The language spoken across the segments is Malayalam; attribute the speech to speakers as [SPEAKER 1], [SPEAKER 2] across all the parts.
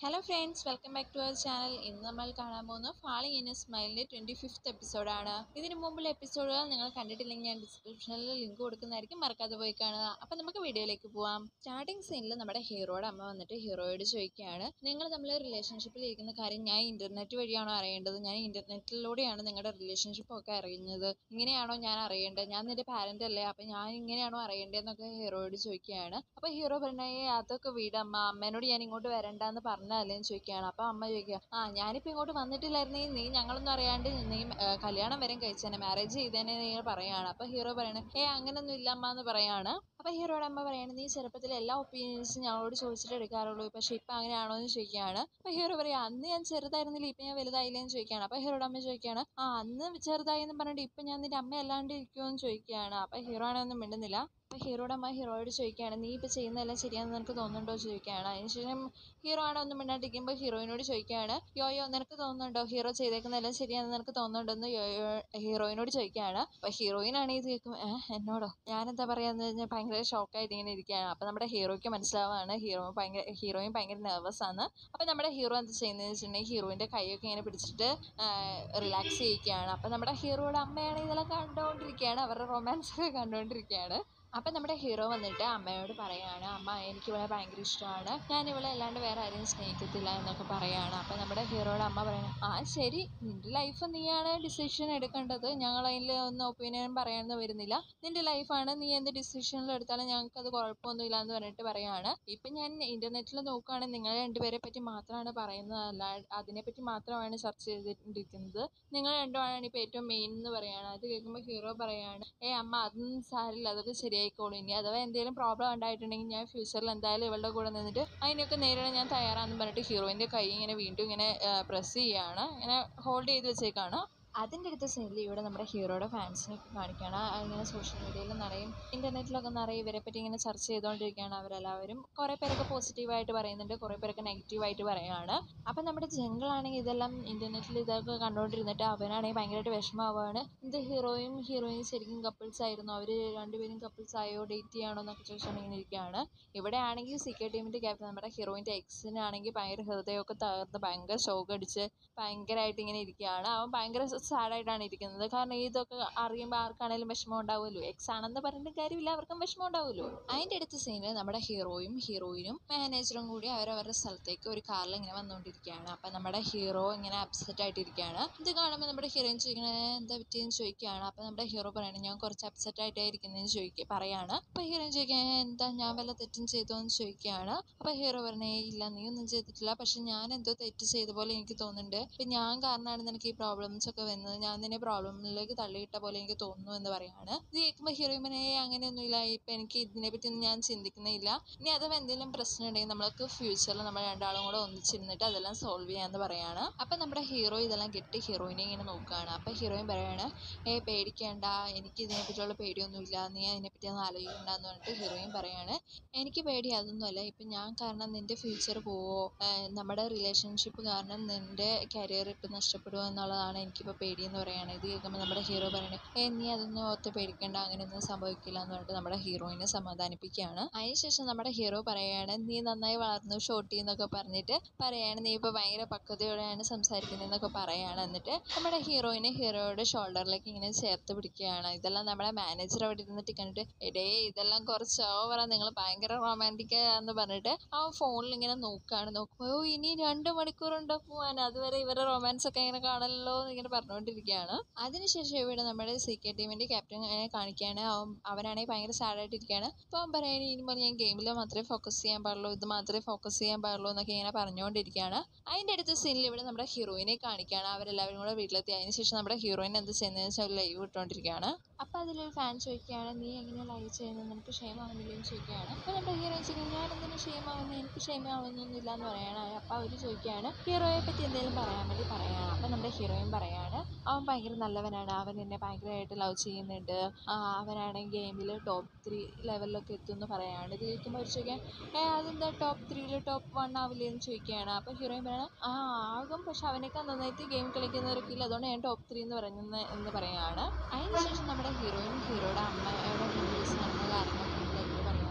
[SPEAKER 1] hello friends welcome back to our channel ഇന്ന് നമ്മൾ കാണാൻ പോകുന്ന ഫാളിങ് ഇൻ എ സ്മൈലിൻ്റെ ട്വൻറ്റി ഫിഫ്ത്ത് എപ്പിസോഡാണ് ഇതിന് മുമ്പുള്ള എപ്പിസോഡുകൾ നിങ്ങൾ കണ്ടിട്ടില്ലെങ്കിൽ ഞാൻ ഡിസ്ക്രിപ്ഷനിൽ ലിങ്ക് കൊടുക്കുന്നതായിരിക്കും മറക്കാതെ പോയി കാണുക അപ്പം നമുക്ക് വീഡിയോയിലേക്ക് പോവാം സ്റ്റാർട്ടിംഗ് സീനിൽ നമ്മുടെ ഹീറോയുടെ അമ്മ വന്നിട്ട് ഹീറോയോട് ചോദിക്കുകയാണ് നിങ്ങൾ തമ്മിൽ റിലേഷൻഷിപ്പിൽ ഇരിക്കുന്ന കാര്യം ഞാൻ ഇൻ്റർനെറ്റ് വഴിയാണോ അറിയേണ്ടത് ഞാൻ ഇൻ്റർനെറ്റിലൂടെയാണ് നിങ്ങളുടെ റിലേഷൻഷിപ്പ് ഒക്കെ അറിയുന്നത് ഇങ്ങനെയാണോ ഞാൻ അറിയേണ്ടത് ഞാൻ നിന്റെ പാരൻ്റ് അല്ലേ അപ്പം ഞാൻ ഇങ്ങനെയാണോ അറിയേണ്ടതെന്നൊക്കെ ഹീറോയോട് ചോദിക്കുകയാണ് അപ്പോൾ ഹീറോ പറഞ്ഞേ അതൊക്കെ വീടമ്മ അമ്മേനോട് ഞാൻ ഇങ്ങോട്ട് വരണ്ടെന്ന് പറഞ്ഞല്ലേ ചോദിക്കുകയാണ് അപ്പോൾ അമ്മ ചോദിക്കുക ആ ഞാനിപ്പോൾ ഇങ്ങോട്ട് വന്നിട്ടില്ലായിരുന്നെങ്കിൽ നീ ഞങ്ങളൊന്നും അറിയാണ്ട് നീ ആ, കല്യാണം വരെ കഴിച്ചേനെ മാരേജ് ചെയ്തേനെ നീ പറയാണ് അപ്പോൾ ഹീറോ പറയണേ ഏ അങ്ങനൊന്നും ഇല്ല അമ്മ എന്ന് പറയാണ് അപ്പോൾ ഹീറോയുടെ അമ്മ പറയാണ് നീ ചെറുപ്പത്തിൽ എല്ലാ ഒപ്പീനിയൻസും ഞങ്ങളോട് ചോദിച്ചിട്ട് എടുക്കാറുള്ളൂ പക്ഷേ ഇപ്പം അങ്ങനെയാണോ എന്ന് ചോദിക്കുകയാണ് അപ്പോൾ ഹീറോ പറയാം അന്ന് ഞാൻ ചെറുതായിരുന്നില്ല ഇപ്പം ഞാൻ വലുതായില്ലേ എന്ന് ചോദിക്കുകയാണ് അപ്പോൾ ഹീറോയുടെ അമ്മ ചോദിക്കുകയാണ് ആ അന്ന് ചെറുതായി എന്ന് പറഞ്ഞിട്ട് ഇപ്പം ഞാൻ നിന്റെ അമ്മ അല്ലാണ്ട് ഇരിക്കുമോ എന്ന് ചോദിക്കുകയാണ് അപ്പോൾ ഹീറോ ആണെന്നും മിണ്ടുന്നില്ല അപ്പോൾ ഹീറോയുടെ അമ്മ ഹീറോയോട് ചോദിക്കുകയാണ് നീ ഇപ്പോൾ ചെയ്യുന്നതെല്ലാം ശരിയാണെന്ന് നിനക്ക് തോന്നുന്നുണ്ടോ എന്ന് ചോദിക്കുകയാണ് അതിനുശേഷം ഹീറോ ആണ് ഒന്നും മിണ്ടാണ്ടിരിക്കുമ്പോൾ ഹീറോയിനോട് ചോദിക്കുകയാണ് യോയോ നിനക്ക് തോന്നുന്നുണ്ടോ ഹീറോ ചെയ്തേക്കുന്നതെല്ലാം ശരിയാണെന്ന് നിനക്ക് തോന്നുന്നുണ്ടോ എന്ന് യോയോ ഹീറോയിനോട് ചോദിക്കുകയാണ് അപ്പോൾ ഹീറോയിനാണ് ഇത് കേൾക്കും ഏഹ് എന്നോടോ ഞാനെന്താ പറയാന്ന് കഴിഞ്ഞാൽ ഭയങ്കര ഷോക്കായിട്ട് ഇങ്ങനെ ഇരിക്കുകയാണ് അപ്പോൾ നമ്മുടെ ഹീറോയ്ക്ക് മനസ്സിലാവുകയാണ് ഹീറോ ഭയങ്കര ഹീറോയിൻ ഭയങ്കര നെർവസ് ആണ് അപ്പോൾ നമ്മുടെ ഹീറോ എന്താ ചെയ്യുന്നതെന്ന് വെച്ചിട്ടുണ്ടെങ്കിൽ ഹീറോയിൻ്റെ കൈയൊക്കെ ഇങ്ങനെ പിടിച്ചിട്ട് റിലാക്സ് ചെയ്യിക്കുകയാണ് അപ്പോൾ നമ്മുടെ ഹീറോയുടെ അമ്മയാണ് ഇതെല്ലാം കണ്ടുകൊണ്ടിരിക്കുകയാണ് അവരുടെ റൊമാൻസ് ഒക്കെ കണ്ടുകൊണ്ടിരിക്കുകയാണ് അപ്പം നമ്മുടെ ഹീറോ വന്നിട്ട് അമ്മയോട് പറയാണ് അമ്മ എനിക്ക് ഇവളെ ഭയങ്കര ഇഷ്ടമാണ് ഞാൻ ഇവളെ അല്ലാണ്ട് വേറെ ആരെയും സ്നേഹിക്കത്തില്ല എന്നൊക്കെ പറയാണ് അപ്പം നമ്മുടെ ഹീറോയുടെ അമ്മ പറയണം ആ ശരി നിൻ്റെ ലൈഫ് നീയാണ് ഡിസിഷൻ എടുക്കേണ്ടത് ഞങ്ങൾ അതിൽ ഒന്നും ഒപ്പീനിയൻ പറയാനൊന്നും വരുന്നില്ല നിൻ്റെ ലൈഫാണ് നീ എന്ത് ഡിസിഷനിൽ എടുത്താലും ഞങ്ങൾക്ക് അത് കുഴപ്പമൊന്നുമില്ല എന്ന് പറഞ്ഞിട്ട് പറയാണ് ഇപ്പം ഞാൻ ഇൻ്റർനെറ്റിൽ നോക്കുകയാണെങ്കിൽ നിങ്ങൾ രണ്ടുപേരെ പറ്റി മാത്രമാണ് പറയുന്നത് അല്ല അതിനെപ്പറ്റി മാത്രമാണ് ചർച്ച ചെയ്തിരിക്കുന്നത് നിങ്ങൾ രണ്ടുമാണ് ഇപ്പോൾ ഏറ്റവും മെയിൻ എന്ന് പറയാണ് അത് കേൾക്കുമ്പോൾ ഹീറോ പറയാണ് ഏ അമ്മ അതൊന്നും സാരില്ല അതൊക്കെ ശരിയായിക്കോളും ഇനി അഥവാ എന്തെങ്കിലും പ്രോബ്ലം ഉണ്ടായിട്ടുണ്ടെങ്കിൽ ഞാൻ ഫ്യൂച്ചറിൽ എന്തായാലും ഇവളുടെ കൂടെ നിന്നിട്ട് അതിനൊക്കെ നേരിടാൻ ഞാൻ തയ്യാറാണെന്ന് പറഞ്ഞിട്ട് ഹീറോയിൻ്റെ കൈ ഇങ്ങനെ വീണ്ടും ഇങ്ങനെ പ്രസ് ചെയ്യുകയാണ് ഇങ്ങനെ ഹോൾഡ് ചെയ്ത് വെച്ചേക്കാണ് അതിൻ്റെ അടുത്ത സൈഡിൽ ഇവിടെ നമ്മുടെ ഹീറോയുടെ ഫാൻസിനൊക്കെ കാണിക്കുകയാണ് ഇങ്ങനെ സോഷ്യൽ മീഡിയയിൽ നിറയും ഇൻ്റർനെറ്റിലൊക്കെ നിറയെ ഇവരെ പറ്റി ഇങ്ങനെ ചർച്ച ചെയ്തുകൊണ്ടിരിക്കുകയാണ് അവരെല്ലാവരും കുറേ പേരൊക്കെ പോസിറ്റീവായിട്ട് പറയുന്നുണ്ട് കുറേ പേരൊക്കെ നെഗറ്റീവായിട്ട് പറയുകയാണ് അപ്പം നമ്മുടെ ജംഗിളാണെങ്കിൽ ഇതെല്ലാം ഇൻ്റർനെറ്റിൽ ഇതൊക്കെ കണ്ടുകൊണ്ടിരുന്നിട്ട് അവനാണെങ്കിൽ ഭയങ്കരമായിട്ട് വിഷമമാവുകയാണ് ഇത് ഹീറോയും ഹീറോയിനും ശരിക്കും കപ്പിൾസ് ആയിരുന്നു അവർ രണ്ടുപേരും കപ്പിൾസ് ആയോ ഡേറ്റ് ചെയ്യാണോ എന്നൊക്കെ ചോദിച്ചുകൊണ്ട് ഇങ്ങനെ ഇരിക്കുകയാണ് ഇവിടെ ആണെങ്കിൽ സി കെ ടീമിൻ്റെ ക്യാപ്റ്റൻ നമ്മുടെ ഹീറോയിൻ്റെ എക്സിനാണെങ്കിൽ ഭയങ്കര ഹൃദയമൊക്കെ തകർന്ന് ഭയങ്കര ഷോക്ക് അടിച്ച് ഭയങ്കരമായിട്ട് ഇങ്ങനെ ഇരിക്കുകയാണ് അവൻ ഭയങ്കര സാഡായിട്ടാണ് ഇരിക്കുന്നത് കാരണം ഇതൊക്കെ അറിയുമ്പോൾ ആർക്കാണെങ്കിലും വിഷമം ഉണ്ടാവുമല്ലോ എക്സ് ആണെന്ന് പറഞ്ഞിട്ട് കാര്യമില്ല അവർക്കും വിഷമം ഉണ്ടാവുമല്ലോ അതിൻ്റെ അടുത്ത സീനിൽ നമ്മുടെ ഹീറോയും ഹീറോയിനും മാനേജറും കൂടി അവരവരുടെ സ്ഥലത്തേക്ക് ഒരു കാറിൽ ഇങ്ങനെ വന്നുകൊണ്ടിരിക്കുകയാണ് അപ്പം നമ്മുടെ ഹീറോ ഇങ്ങനെ അപ്സെറ്റ് ആയിട്ടിരിക്കുകയാണ് ഇത് കാണുമ്പോൾ നമ്മുടെ ഹീറോയിൻ ചോദിക്കണത് എന്താ പറ്റിയെന്ന് ചോദിക്കുകയാണ് അപ്പം നമ്മുടെ ഹീറോ പറയണത് ഞാൻ കുറച്ച് അപ്സെറ്റ് ആയിട്ടായിരിക്കുന്നതെന്ന് ചോദിക്കുക പറയാണ് അപ്പോൾ ഹീറോയിൻ ചോദിക്കുക എന്താ ഞാൻ വല്ല തെറ്റും ചെയ്തോ എന്ന് ചോദിക്കുകയാണ് അപ്പോൾ ഹീറോ പറഞ്ഞേ ഇല്ല നീ ഒന്നും ചെയ്തിട്ടില്ല പക്ഷെ ഞാൻ എന്തോ തെറ്റ് ചെയ്ത പോലെ എനിക്ക് തോന്നുന്നുണ്ട് ഇപ്പം ഞാൻ കാരണമാണ് നിനക്ക് ഈ പ്രോബ്ലംസ് ഒക്കെ വരുന്നത് ഞാൻ നിന്നെ പ്രോബ്ലമിലേക്ക് തള്ളിയിട്ട പോലെ എനിക്ക് തോന്നുന്നു എന്ന് പറയാണ് ഇത് കേൾക്കുമ്പോൾ ഹീറോയിൻ പറഞ്ഞേ "ഏയ് അങ്ങനെയൊന്നുമില്ല ഇപ്പം എനിക്ക് ഇതിനെ പറ്റി ഒന്നും ഞാൻ ചിന്തിക്കുന്നില്ല ഇനി അഥവാ എന്തെങ്കിലും പ്രശ്നം ഉണ്ടെങ്കിൽ നമ്മൾക്ക് ഫ്യൂച്ചറിൽ നമ്മൾ രണ്ടാളും കൂടെ ഒന്നിച്ചിരുന്നിട്ട് അതെല്ലാം സോൾവ് ചെയ്യാമെന്ന് പറയാണ് അപ്പം നമ്മുടെ ഹീറോ ഇതെല്ലാം കെട്ടി ഹീറോയിനെ ഇങ്ങനെ നോക്കുകയാണ് അപ്പം ഹീറോയിൻ പറയാണ് ഏ പേടിക്കേണ്ട എനിക്ക് ഇതിനെപ്പറ്റിയുള്ള പേടിയൊന്നുമില്ല നീ അതിനെപ്പറ്റി ഒന്നും ആലോചിക്കണ്ട എന്ന് പറഞ്ഞിട്ട് ഹീറോയിൻ പറയാണ് എനിക്ക് പേടി അതൊന്നുമല്ല ഇപ്പം ഞാൻ കാരണം നിൻ്റെ ഫ്യൂച്ചർ പോവോ ഏഹ് നമ്മുടെ റിലേഷൻഷിപ്പ് കാരണം നിൻ്റെ കരിയർ ഇപ്പം നഷ്ടപ്പെടുമോ എന്നുള്ളതാണ് എനിക്കിപ്പോൾ പേടിയെന്ന് പറയുകയാണ് ഇത് കേൾക്കുമ്പോൾ നമ്മുടെ ഹീറോ പറയണേ ഏ നീ അതൊന്നും ഓർത്ത് പേടിക്കേണ്ട അങ്ങനെയൊന്നും സംഭവിക്കില്ല എന്ന് പറഞ്ഞിട്ട് നമ്മുടെ ഹീറോയിനെ സമാധാനിപ്പിക്കുകയാണ് അതിനുശേഷം നമ്മുടെ ഹീറോ പറയുകയാണ് നീ നന്നായി വളർന്നു ഷോട്ടി എന്നൊക്കെ പറഞ്ഞിട്ട് പറയാണ് നീ ഇപ്പോൾ ഭയങ്കര പക്വതയോടെയാണ് സംസാരിക്കുന്നതെന്നൊക്കെ പറയാണ് എന്നിട്ട് നമ്മുടെ ഹീറോയിനെ ഹീറോയുടെ ഷോൾഡറിലേക്ക് ഇങ്ങനെ ചേർത്ത് പിടിക്കുകയാണ് ഇതെല്ലാം നമ്മുടെ മാനേജർ അവിടെ ഇരുന്നിട്ട് കണ്ടിട്ട് എടേ ഇതെല്ലാം കുറച്ച് ഓവറാ നിങ്ങൾ ഭയങ്കര റൊമാൻറ്റിക് എന്ന് പറഞ്ഞിട്ട് അവൻ ഫോണിൽ ഇങ്ങനെ നോക്കുകയാണ് നോക്കുമ്പോൾ ഓ ഇനി രണ്ട് മണിക്കൂറുണ്ടോ പോവാൻ അതുവരെ ഇവരുടെ റൊമാൻസ് ഒക്കെ ഇങ്ങനെ കാണല്ലോ എന്ന് ഇങ്ങനെ പറഞ്ഞുകൊണ്ടിരിക്കുകയാണ് അതിനുശേഷം ഇവിടെ നമ്മുടെ സി കെ ടീമിൻ്റെ ക്യാപ്റ്റൻ ഇങ്ങനെ കാണിക്കുകയാണ് അവൻ അവനാണെങ്കിൽ ഭയങ്കര സാഡായിട്ടിരിക്കുകയാണ് അപ്പോൾ അവൻ പറയുകയാണ് ഇനി മുതൽ ഞാൻ ഗെയിമിൽ മാത്രമേ ഫോക്കസ് ചെയ്യാൻ പാടുള്ളൂ ഇത് മാത്രമേ ഫോക്കസ് ചെയ്യാൻ പാടുള്ളൂ എന്നൊക്കെ ഇങ്ങനെ പറഞ്ഞുകൊണ്ടിരിക്കുകയാണ് അതിൻ്റെ അടുത്ത സീനിൽ ഇവിടെ നമ്മുടെ ഹീറോയിനെ കാണിക്കുകയാണ് അവരെല്ലാവരും കൂടെ വീട്ടിലെത്തി അതിന് ശേഷം നമ്മുടെ ഹീറോയിൻ എന്ത് ചെയ്യുന്നതെന്ന് വെച്ചാൽ ലൈവ് ഇട്ടുകൊണ്ടിരിക്കുകയാണ് അപ്പോൾ അതിലൊരു ഫാൻ ചോദിക്കുകയാണ് നീ എങ്ങനെയാണ് ലൈവ് ചെയ്യുന്നത് നിനക്ക് ക്ഷേമാവുന്നില്ല എന്ന് ചോദിക്കുകയാണ് അപ്പോൾ നമ്മുടെ ഹീറോയിൻ ചോദിക്കും ഞാൻ എന്തിനു ക്ഷേമാവുന്നത് എനിക്ക് ക്ഷേമാവുന്നൊന്നുമില്ല എന്ന് പറയാണ് അപ്പോൾ അവർ ചോദിക്കുകയാണ് ഹീറോയെ പറ്റി എന്തെങ്കിലും പറയാൻ വേണ്ടി പറയാണ് അപ്പോൾ നമ്മുടെ ഹീറോയിൻ പറയാണ് അവൻ ഭയങ്കര നല്ലവനാണ് അവൻ എന്നെ ഭയങ്കരമായിട്ട് ലവ് ചെയ്യുന്നുണ്ട് ആ, അവനാണെങ്കിൽ ഗെയിമിൽ ടോപ്പ് ത്രീ ലെവലിലൊക്കെ എത്തും എന്ന് പറയാണ് ഇത് കേൾക്കുമ്പോൾ അവർ ചോദിക്കാൻ ഏ അതെന്താ ടോപ്പ് ത്രീയിൽ ടോപ്പ് വൺ ആവില്ലേ എന്ന് ചോദിക്കുകയാണ് അപ്പോൾ ഹീറോയിൻ പറയണം ആ ആകും പക്ഷെ അവനേക്കാൾ നന്നായിട്ട് ഗെയിം കളിക്കുന്നവരൊക്കെ ഇല്ല അതുകൊണ്ട് ഞാൻ ടോപ്പ് ത്രീ എന്ന് പറയുന്നത് എന്ന് പറയാണ് അതിനുശേഷം നമ്മുടെ ഹീറോയിൻ ഹീറോയുടെ അമ്മയുടെ റിലീസ് നടന്ന കാര്യങ്ങളൊക്കെ ലൈവ് പറയാണ്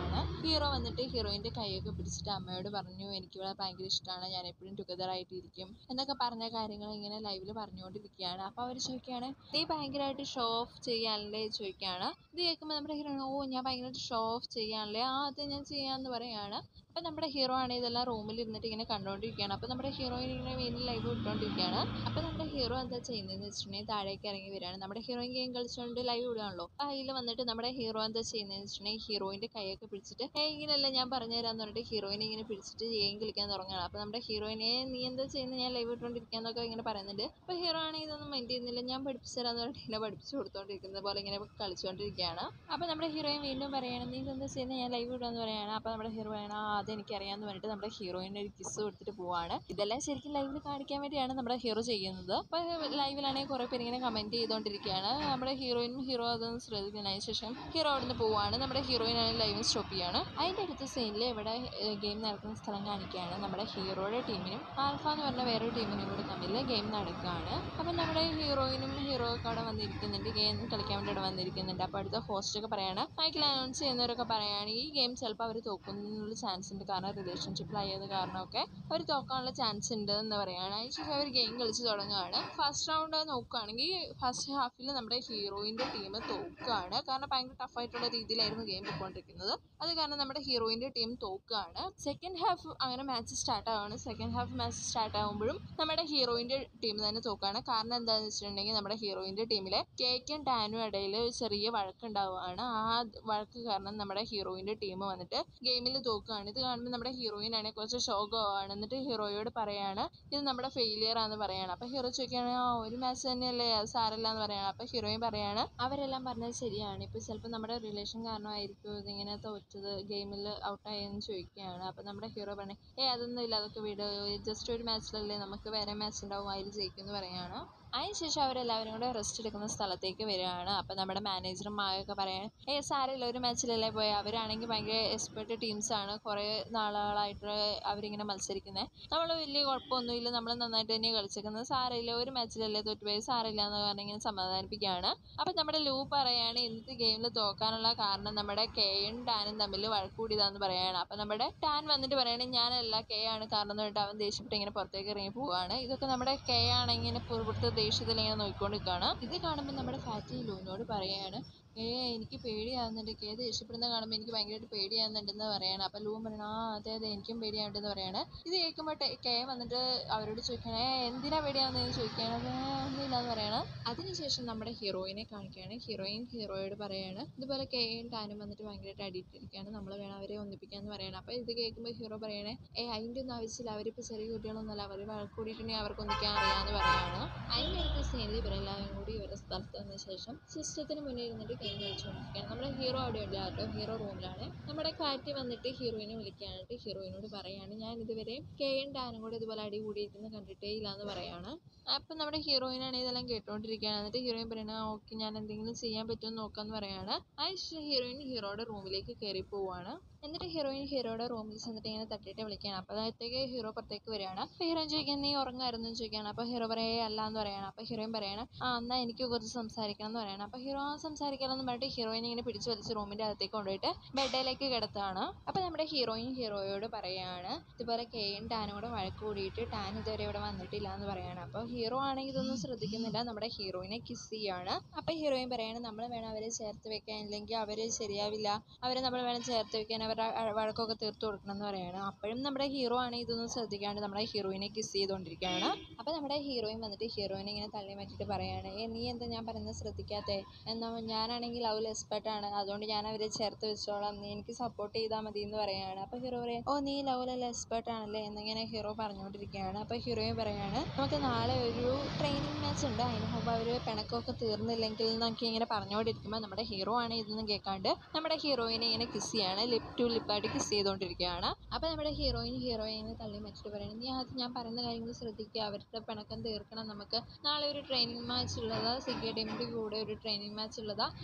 [SPEAKER 1] ഹീറോ വന്നിട്ട് ഹീറോയിൻ്റെ കൈയൊക്കെ പിടിച്ചിട്ട് അമ്മയോട് പറഞ്ഞു എനിക്ക് ഇവളെ ഭയങ്കര ഇഷ്ടമാണ് ഞാൻ എപ്പോഴും ടുഗദർ ആയിട്ടിരിക്കും എന്നൊക്കെ പറഞ്ഞ കാര്യങ്ങൾ ഇങ്ങനെ ലൈവിൽ പറഞ്ഞുകൊണ്ടിരിക്കുകയാണ് അപ്പോൾ അവർ ചോദിക്കുകയാണ് നീ ഭയങ്കരമായിട്ട് ഷോ ഓഫ് ചെയ്യാനല്ലേ ചോദിക്കുകയാണ് ഇത് കേൾക്കുമ്പോൾ നമ്മുടെ ഹീറോ ഓ ഞാൻ ഭയങ്കരമായിട്ട് ഷോ ഓഫ് ചെയ്യാനല്ലേ ആ അത് ഞാൻ ചെയ്യാമെന്ന് പറയാണ് അപ്പം നമ്മുടെ ഹീറോ ആണ് ഇതെല്ലാം റൂമിൽ ഇരുന്നിട്ട് ഇങ്ങനെ കണ്ടുകൊണ്ടിരിക്കുകയാണ് അപ്പോൾ നമ്മുടെ ഹീറോയിൻ ഇങ്ങനെ വീണ്ടും ലൈവ് ഇട്ടുകൊണ്ടിരിക്കുകയാണ് അപ്പോൾ നമ്മുടെ ഹീറോ എന്താ ചെയ്യുന്നതെന്ന് വെച്ചിട്ടുണ്ടെങ്കിൽ താഴേക്ക് ഇറങ്ങി വരികയാണ് നമ്മുടെ ഹീറോയിൻ ഗെയിം കളിച്ചുകൊണ്ട് ലൈവ് ഇടുകയാണല്ലോ അപ്പോൾ അതിൽ വന്നിട്ട് നമ്മുടെ ഹീറോ എന്താ ചെയ്യുന്നതെന്ന് വെച്ചിട്ടുണ്ടെങ്കിൽ ഹീറോയിൻ്റെ കൈയൊക്കെ പിടിച്ചിട്ട് ഏ ഇങ്ങനെയല്ല ഞാൻ പറഞ്ഞു തരാമെന്ന് പറഞ്ഞിട്ട് ഹീറോയിനെ ഇങ്ങനെ പിടിച്ചിട്ട് ഗെയിം കളിക്കാൻ തുടങ്ങുകയാണ് അപ്പോൾ നമ്മുടെ ഹീറോയിനെ നീ എന്താ ചെയ്യുന്നത് ഞാൻ ലൈവ് ഇട്ടുകൊണ്ടിരിക്കുകയെന്നൊക്കെ ഇങ്ങനെ പറയുന്നുണ്ട് അപ്പോൾ ഹീറോ ആണെങ്കിൽ ഇതൊന്നും മൈൻഡ് ചെയ്യുന്നില്ല ഞാൻ പഠിപ്പിച്ചു തരാമെന്ന് പറഞ്ഞിട്ട് ഇങ്ങനെ പഠിപ്പിച്ചു കൊടുത്തുകൊണ്ടിരിക്കുന്നത് പോലെ ഇങ്ങനെ കളിച്ചുകൊണ്ടിരിക്കുകയാണ് അപ്പോൾ നമ്മുടെ ഹീറോയിൻ വീണ്ടും പറയുകയാണ് നീ ഇതെന്താ ചെയ്യുന്നത് ഞാൻ ലൈവ് ഇടുകയെന്ന് പറയുകയാണ് അപ്പോൾ നമ്മുടെ ഹീറോ പറയണം ആ അത് എനിക്കറിയാമെന്ന് പറഞ്ഞിട്ട് നമ്മുടെ ഹീറോയിന് ഒരു കിസ് കൊടുത്തിട്ട് പോവാണ് ഇതെല്ലാം ശരിക്കും ലൈവിൽ കാണിക്കാൻ വേണ്ടിയാണ് നമ്മുടെ ഹീറോ ചെയ്യുന്നത് അപ്പോൾ ലൈവിലാണെങ്കിൽ കുറേ പേര് ഇങ്ങനെ കമൻറ്റ് ചെയ്തുകൊണ്ടിരിക്കുകയാണ് നമ്മുടെ ഹീറോയിനും ഹീറോ അതൊന്നും ശ്രദ്ധിക്കുന്നതിന് ശേഷം ഹീറോ അവിടുന്ന് പോവാണ് നമ്മുടെ ഹീറോയിനാണെങ്കിൽ ലൈവ് സ്റ്റോപ്പ് ചെയ്യാണ് അതിൻ്റെ അടുത്ത സീനിൽ ഇവിടെ ഗെയിം നടക്കുന്ന സ്ഥലം കാണിക്കുകയാണ് നമ്മുടെ ഹീറോയുടെ ടീമിനും ആൽഫ എന്ന് പറഞ്ഞ വേറൊരു ടീമിനും കൂടെ തമ്മിൽ ഗെയിം നടക്കുകയാണ് അപ്പം നമ്മുടെ ഹീറോയിനും ഹീറോ ഒക്കെ അവിടെ വന്നിരിക്കുന്നുണ്ട് ഗെയിം കളിക്കാൻ വേണ്ടി അവിടെ വന്നിരിക്കുന്നുണ്ട് അപ്പോൾ അടുത്ത ഹോസ്റ്റൊക്കെ പറയാണ് മൈക്കിൽ അനൗൺസ് ചെയ്യുന്നവരൊക്കെ പറയുകയാണ് ഈ ഗെയിം ചിലപ്പോൾ അവർ തോക്കുന്നതിനുള്ള ചാൻസ് ഉണ്ട് കാരണം റിലേഷൻഷിപ്പിലായത് കാരണമൊക്കെ അവർ തോക്കാനുള്ള ചാൻസ് ഉണ്ട് എന്ന് പറയുകയാണ് അതിനുശേഷം അവർ ഗെയിം കളിച്ച് തുടങ്ങുകയാണ് ഫസ്റ്റ് റൗണ്ട് നോക്കുകയാണെങ്കിൽ ഫസ്റ്റ് ഹാഫിൽ നമ്മുടെ ഹീറോയിൻ്റെ ടീം തോക്കുകയാണ് കാരണം ഭയങ്കര ടഫായിട്ടുള്ള രീതിയിലായിരുന്നു ഗെയിം പോയിക്കൊണ്ടിരിക്കുന്നത് അത് കാരണം നമ്മുടെ ഹീറോയിൻ്റെ ടീം തോക്കുകയാണ് സെക്കൻഡ് ഹാഫ് അങ്ങനെ മാച്ച് സ്റ്റാർട്ട് ആവുകയാണ് സെക്കൻഡ് ഹാഫ് മാച്ച് സ്റ്റാർട്ട് ആകുമ്പോഴും നമ്മുടെ ഹീറോയിൻ്റെ ടീം തന്നെ തോക്കുകയാണ് കാരണം എന്താണെന്ന് വെച്ചിട്ടുണ്ടെങ്കിൽ നമ്മുടെ ഹീറോയിൻ്റെ ടീമിലെ കേക്കും ടാനും ഇടയിൽ ഒരു ചെറിയ വഴക്കുണ്ടാവുകയാണ് ആ വഴക്ക് കാരണം നമ്മുടെ ഹീറോയിൻ്റെ ടീം വന്നിട്ട് ഗെയിമിൽ തോക്കുകയാണ് ഇത് കാണുമ്പോൾ നമ്മുടെ ഹീറോയിൻ ആണെങ്കിൽ കുറച്ച് ശോകമാണ് എന്നിട്ട് ഹീറോയോട് പറയാണ് ഇത് നമ്മുടെ ഫെയിലിയർ ആണെന്ന് പറയാണ് അപ്പോൾ ഹീറോ ചോദിക്കുകയാണ് ആ ഒരു മാച്ച് തന്നെയല്ലേ അത് സാരമില്ല എന്ന് പറയാണ് അപ്പോൾ ഹീറോയിൻ പറയാണ് അവരെല്ലാം പറഞ്ഞത് ശരിയാണ് ഇപ്പോൾ ചിലപ്പോൾ നമ്മുടെ റിലേഷൻ കാരണമായിരിക്കും ഇതിങ്ങനെ തോറ്റത് ഗെയിമിൽ ഔട്ടായെന്ന് ചോദിക്കുകയാണ് അപ്പോൾ നമ്മുടെ ഹീറോ പറഞ്ഞു ഏ അതൊന്നും ഇല്ല അതൊക്കെ വിട് ജസ്റ്റ് ഒരു മാച്ചിലല്ലേ നമുക്ക് വേറെ മാച്ച് ഉണ്ടാവും അതിൽ ജയിക്കും എന്ന് പറയാണ് അതിനുശേഷം അവരെല്ലാവരും കൂടെ റെസ്റ്റ് എടുക്കുന്ന സ്ഥലത്തേക്ക് വരികയാണ് അപ്പോൾ നമ്മുടെ മാനേജറും മായൊക്കെ പറയാൻ ഏ സാരമില്ല ഒരു മാച്ചിലല്ലേ പോയി അവരാണെങ്കിൽ ഭയങ്കര എക്സ്പെർട്ട് ടീംസാണ് കുറേ നാളുകളായിട്ട് അവരിങ്ങനെ മത്സരിക്കുന്നത് നമ്മൾ വലിയ കുഴപ്പമൊന്നുമില്ല നമ്മൾ നന്നായിട്ട് തന്നെ കളിച്ചേക്കുന്നത് സാരമില്ല ഒരു മാച്ചിലല്ലേ തോറ്റുപോയി സാരമില്ല എന്ന് പറഞ്ഞ് ഇങ്ങനെ സമാധാനിപ്പിക്കുകയാണ് അപ്പോൾ നമ്മുടെ ലൂ പറയാണ് ഇന്നത്തെ ഗെയിമിൽ തോക്കാനുള്ള കാരണം നമ്മുടെ കെയും ടാനും തമ്മിൽ വഴക്കൂടിയതാന്ന് പറയാണ് അപ്പോൾ നമ്മുടെ ടാൻ വന്നിട്ട് പറയണേ ഞാനല്ല കെ ആണ് കാരണം എന്ന് പറഞ്ഞിട്ട് അവൻ ദേഷ്യപ്പെട്ട് ഇങ്ങനെ പുറത്തേക്ക് ഇറങ്ങി പോവുകയാണ് ഇതൊക്കെ നമ്മുടെ കെ ആണ് ഇങ്ങനെ പുറത്ത് ദേഷ്യത്തിൽ ഇങ്ങനെ നോക്കിക്കൊണ്ട് നിൽക്കുകയാണ് ഇത് കാണുമ്പോൾ നമ്മുടെ ഫാറ്റി ലൂനോട് പറയാണ് ഏ എനിക്ക് പേടിയാവുന്നുണ്ട് കെ ദേഷ്യപ്പെടുന്ന കാണുമ്പോൾ എനിക്ക് ഭയങ്കരമായിട്ട് പേടിയാവുന്നുണ്ടെന്ന് പറയാണ് അപ്പോൾ ലൂ പറയണം ആ അതെ അതെ എനിക്കും പേടിയാവുന്നുണ്ടെന്ന് പറയാണ് ഇത് കേൾക്കുമ്പോൾ കെ വന്നിട്ട് അവരോട് ചോദിക്കണേ "ഏ, എന്തിനാ പേടിയാവുന്നതെന്ന് ചോദിക്കുകയാണ് ഒന്നുമില്ല എന്ന് പറയണം അതിനുശേഷം നമ്മുടെ ഹീറോയിനെ കാണിക്കുകയാണ് ഹീറോയിൻ ഹീറോയോട് പറയാണ് ഇതുപോലെ കെയും ടാനും വന്നിട്ട് ഭയങ്കരമായിട്ട് അടിയിട്ടിരിക്കുകയാണ് നമ്മൾ വേണം അവരെ ഒന്നിപ്പിക്കാന്ന് പറയണം അപ്പോൾ ഇത് കേൾക്കുമ്പോൾ ഹീറോ പറയണേ ഏ അതിൻ്റെ ഒന്നും ആവശ്യമില്ല അവരിപ്പോൾ ചെറിയ കുട്ടികളൊന്നുമല്ല അവർ വഴക്കൂടിയിട്ടുണ്ടെങ്കിൽ അവർക്ക് ഒന്നിക്കാൻ അറിയാമെന്ന് പറയാണ് അതിൻ്റെ അടുത്ത സീനിൽ ഇവരെല്ലാവരും കൂടി ഇവരുടെ സ്ഥലത്ത് വന്ന ശേഷം സിസ്റ്റത്തിന് മുന്നിൽ ഇരുന്നിട്ട് ഗെയിം കളിച്ചുകൊണ്ടിരിക്കുകയാണ് നമ്മുടെ ഹീറോ അവിടെ ഉണ്ട് കേട്ടോ ഹീറോ റൂമിലാണ് നമ്മുടെ കാറ്റ് വന്നിട്ട് ഹീറോയിനെ വിളിക്കാനായിട്ട് ഹീറോയിനോട് പറയാണ് ഞാൻ ഇതുവരെ കെയും ടാനും കൂടെ ഇതുപോലെ അടി കൂടിയിരിക്കുന്നത് കണ്ടിട്ടേ ഇല്ല എന്ന് പറയാണ് അപ്പം നമ്മുടെ ഹീറോയിനാണ് ഇതെല്ലാം കേട്ടോണ്ടിരിക്കുകയാണ് എന്നിട്ട് ഹീറോയിൻ പറയണ ഓക്കെ ഞാൻ എന്തെങ്കിലും ചെയ്യാൻ പറ്റുമെന്ന് നോക്കാന്ന് പറയാണ് അതിനുശേഷം ഹീറോയിൻ ഹീറോയുടെ റൂമിലേക്ക് കയറി പോവാണ് എന്നിട്ട് ഹീറോയിൻ ഹീറോയുടെ റൂമിൽ ചെന്നിട്ട് ഇങ്ങനെ തട്ടിയിട്ട് വിളിക്കുകയാണ് അപ്പോൾ അപ്പോഴത്തേക്ക് ഹീറോ പുറത്തേക്ക് വരികയാണ് അപ്പോൾ ഹീറോയിൻ ചോദിക്കാൻ നീ ഉറങ്ങായിരുന്നു എന്ന് ചോദിക്കുകയാണ് അപ്പോൾ ഹീറോ പറയേ അല്ല എന്ന് പറയണം അപ്പോൾ ഹീറോയിൻ പറയണം ആ എന്നാൽ എനിക്ക് കുറച്ച് സംസാരിക്കണം എന്ന് പറയണം അപ്പോൾ ഹീറോ ആ സംസാരിക്കാമെന്ന് പറഞ്ഞിട്ട് ഹീറോയിൻ ഇങ്ങനെ പിടിച്ച് വലിച്ച് റൂമിൻ്റെ അകത്തേക്ക് കൊണ്ടുപോയിട്ട് ബെഡിലേക്ക് കിടത്തുകയാണ് അപ്പോൾ നമ്മുടെ ഹീറോയിൻ ഹീറോയോട് പറയാണ് ഇതുപോലെ കെയും ടാനും കൂടെ വഴക്ക് കൂടിയിട്ട് ടാൻ ഇതുവരെ ഇവിടെ വന്നിട്ടില്ല എന്ന് പറയാണ് അപ്പോൾ ഹീറോ ആണെങ്കിൽ ഇതൊന്നും ശ്രദ്ധിക്കുന്നില്ല നമ്മുടെ ഹീറോയിനെ കിസ് ചെയ്യാണ് അപ്പോൾ ഹീറോയിൻ പറയാണ് നമ്മൾ വേണം അവരെ ചേർത്ത് വെക്കാൻ ഇല്ലെങ്കിൽ അവർ ശരിയാവില്ല അവരെ നമ്മൾ വേണം ചേർത്ത് വെക്കാൻ അവരുടെ അ- വഴക്കൊക്കെ തീർത്ത് കൊടുക്കണം എന്ന് പറയാണ് അപ്പോഴും നമ്മുടെ ഹീറോ ആണെങ്കിൽ ഇതൊന്നും ശ്രദ്ധിക്കാണ്ട് നമ്മുടെ ഹീറോയിനെ കിസ് ചെയ്തുകൊണ്ടിരിക്കുകയാണ് അപ്പോൾ നമ്മുടെ ഹീറോയിൻ വന്നിട്ട് ഹീറോയിനെ ഇങ്ങനെ തള്ളി മാറ്റിയിട്ട് പറയാണ് ഏ നീ എന്താ ഞാൻ പറയുന്നത് ശ്രദ്ധിക്കാത്തേ എന്നാ ഞാനാണെങ്കിൽ ലവിൽ എക്സ്പെർട്ടാണ് അതുകൊണ്ട് ഞാൻ അവരെ ചേർത്ത് വെച്ചോളാം നീ എനിക്ക് സപ്പോർട്ട് ചെയ്താൽ മതി എന്ന് പറയാണ് അപ്പോൾ ഹീറോ പറയും ഓ നീ ലവിലെല്ലാം എക്സ്പെർട്ട് ആണല്ലേ എന്നിങ്ങനെ ഹീറോ പറഞ്ഞുകൊണ്ടിരിക്കുകയാണ് അപ്പോൾ ഹീറോയിൻ പറയാണ് നമുക്ക് നാളെ ഒരു ട്രെയിനിങ് മാച്ച് ഉണ്ട് അതിന് മുമ്പ് അവർ പിണക്കമൊക്കെ തീർന്നില്ലെങ്കിൽ എന്നൊക്കെ ഇങ്ങനെ പറഞ്ഞുകൊണ്ടിരിക്കുമ്പോൾ നമ്മുടെ ഹീറോ ആണ് ഇതൊന്നും കേൾക്കാണ്ട് നമ്മുടെ ഹീറോയിനെ ഇങ്ങനെ കിസ് ചെയ്യാണ് ലിപ് ടു ലിപ്പായിട്ട് കിസ് ചെയ്തുകൊണ്ടിരിക്കുകയാണ് അപ്പോൾ നമ്മുടെ ഹീറോയിൻ ഹീറോയിനെ തള്ളി മാറ്റിട്ട് പറയുന്നത് നീ അത് ഞാൻ പറയുന്ന കാര്യങ്ങൾ ശ്രദ്ധിക്കുക അവരുടെ പിണക്കം തീർക്കണം നമുക്ക് നാളെ ഒരു ട്രെയിനിങ് മാച്ച് ഉള്ളതാ സിഗ ടീമിൻ്റെ കൂടെ ഒരു ട്രെയിനിങ് മാച്ച് ഉള്ളതാ